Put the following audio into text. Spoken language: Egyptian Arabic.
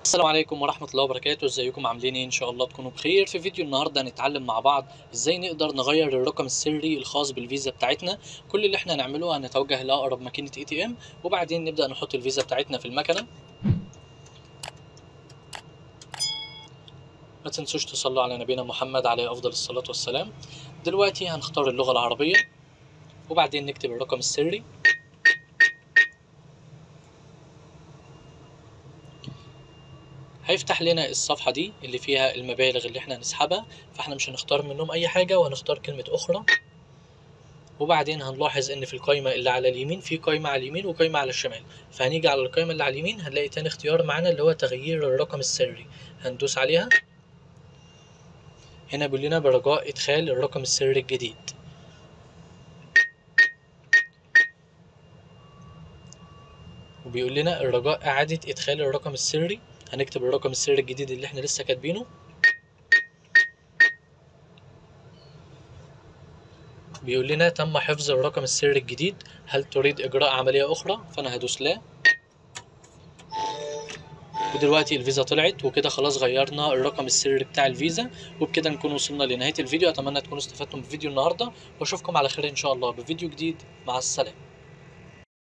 السلام عليكم ورحمة الله وبركاته ازيكم عاملين ايه ان شاء الله تكونوا بخير في فيديو النهاردة هنتعلم مع بعض ازاي نقدر نغير الرقم السري الخاص بالفيزا بتاعتنا كل اللي احنا هنعمله هنتوجه لأقرب ماكينة اي تي ام وبعدين نبدأ نحط الفيزا بتاعتنا في المكنة ما تنسوش تصلوا على نبينا محمد عليه أفضل الصلاة والسلام دلوقتي هنختار اللغة العربية وبعدين نكتب الرقم السري هيفتح لنا الصفحة دي اللي فيها المبالغ اللي احنا هنسحبها فاحنا مش هنختار منهم اي حاجة وهنختار كلمة اخرى وبعدين هنلاحظ ان في القائمة اللي على اليمين في قائمة على اليمين وقائمة على الشمال فهنيجي على القائمة اللي على اليمين هنلاقي تاني اختيار معانا اللي هو تغيير الرقم السري هندوس عليها هنا بيقول لنا برجاء ادخال الرقم السري الجديد وبيقول لنا الرجاء اعادة ادخال الرقم السري هنكتب الرقم السري الجديد اللي احنا لسه كاتبينه بيقول لنا تم حفظ الرقم السري الجديد هل تريد اجراء عملية اخرى فانا هدوس لا ودلوقتي الفيزا طلعت وكده خلاص غيرنا الرقم السري بتاع الفيزا وبكده نكون وصلنا لنهاية الفيديو اتمنى تكونوا استفدتم بفيديو النهاردة واشوفكم على خير ان شاء الله بفيديو جديد مع السلامة